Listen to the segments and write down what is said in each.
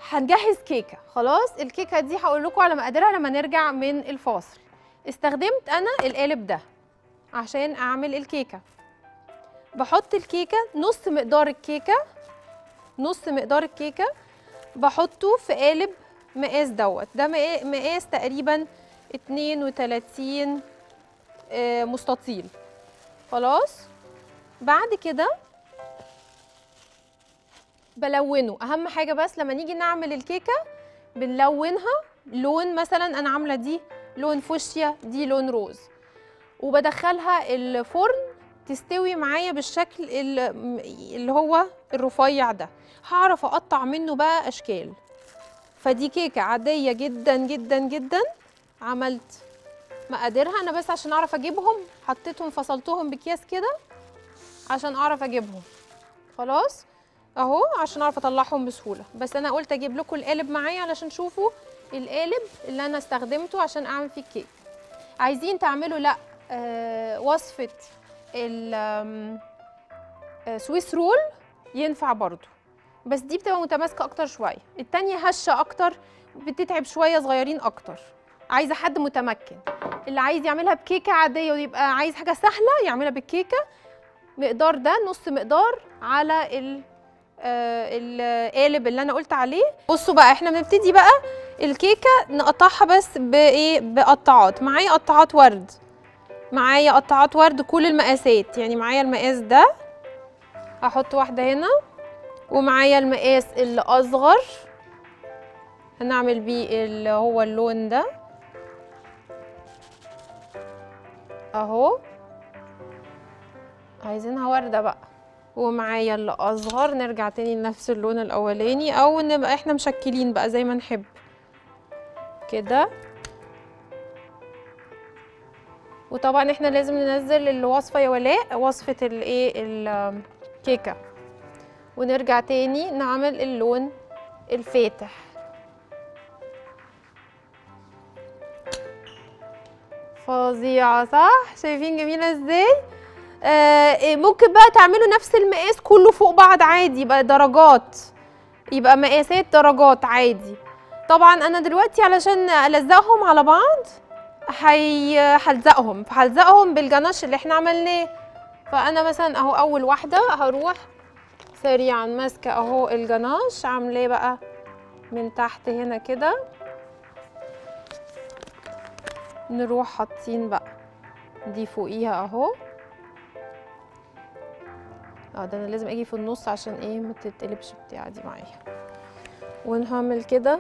هنجهز كيكه خلاص الكيكه دي هقول لكم على مقاديرها لما نرجع من الفاصل استخدمت انا القالب ده عشان اعمل الكيكه بحط الكيكه نص مقدار الكيكه نص مقدار الكيكه بحطه في قالب مقاس دوت ده مقا- مقاس تقريبا 32 آه، مستطيل خلاص بعد كده بلونه اهم حاجه بس لما نيجي نعمل الكيكه بنلونها لون مثلا انا عامله دي لون فوشيا دي لون روز وبدخلها الفرن تستوي معايا بالشكل ال- اللي هو الرفيع ده هعرف اقطع منه بقى اشكال فدي كيكه عاديه جدا جدا جدا عملت مقاديرها انا بس عشان اعرف اجيبهم حطيتهم فصلتهم بكياس كده عشان اعرف اجيبهم خلاص اهو عشان اعرف اطلعهم بسهوله بس انا قلت اجيب لكم القالب معايا علشان تشوفوا القالب اللي انا استخدمته عشان اعمل فيه الكيك عايزين تعملوا لا آه وصفه ال آم، آه، سويس رول ينفع برضو بس دي بتبقى متماسكه اكتر شويه التانية هشه اكتر بتتعب شويه صغيرين اكتر عايزه حد متمكن اللي عايز يعملها بكيكه عاديه ويبقى عايز حاجه سهله يعملها بالكيكه مقدار ده نص مقدار على ال آه، القالب اللي انا قلت عليه بصوا بقى احنا بنبتدي بقى الكيكه نقطعها بس بايه بقطعات معايا قطعات ورد معايا قطعات ورد كل المقاسات يعني معايا المقاس ده هحط واحده هنا ومعايا المقاس اللي اصغر هنعمل بيه اللي هو اللون ده اهو عايزينها وردة بقى ومعايا اللي اصغر نرجع تاني لنفس اللون الاولاني او نبقى احنا مشكلين بقى زي ما نحب كده وطبعا احنا لازم ننزل الوصفة يا ولاء وصفة الايه الكيكة ونرجع تاني نعمل اللون الفاتح فظيعة صح شايفين جميلة ازاي آه إيه، ممكن بقى تعملوا نفس المقاس كله فوق بعض عادي يبقى درجات يبقى مقاسات درجات عادي طبعا انا دلوقتي علشان الزقهم على بعض هي هلزقهم فهلزقهم بالجناش اللي احنا عملناه فانا مثلا اهو اول واحده هروح سريعا ماسكه اهو الجناش عاملاه بقى من تحت هنا كده نروح حاطين بقى دي فوقيها اهو اه ده انا لازم اجي في النص عشان ايه ما تتقلبش بتاع دي معايا ونعمل كده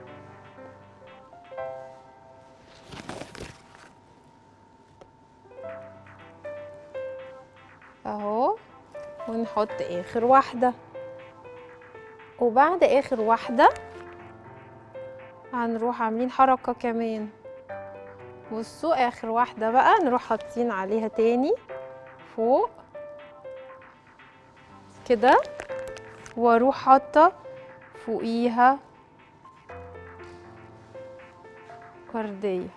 اهو ونحط اخر واحده وبعد اخر واحده هنروح عاملين حركه كمان بصوا اخر واحده بقى نروح حاطين عليها تاني فوق كده واروح حاطه فوقيها ورديه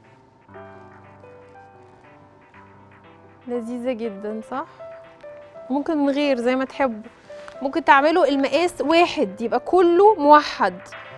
لذيذه جدا صح ممكن من غير زي ما تحبوا ممكن تعملوا المقاس واحد يبقى كله موحد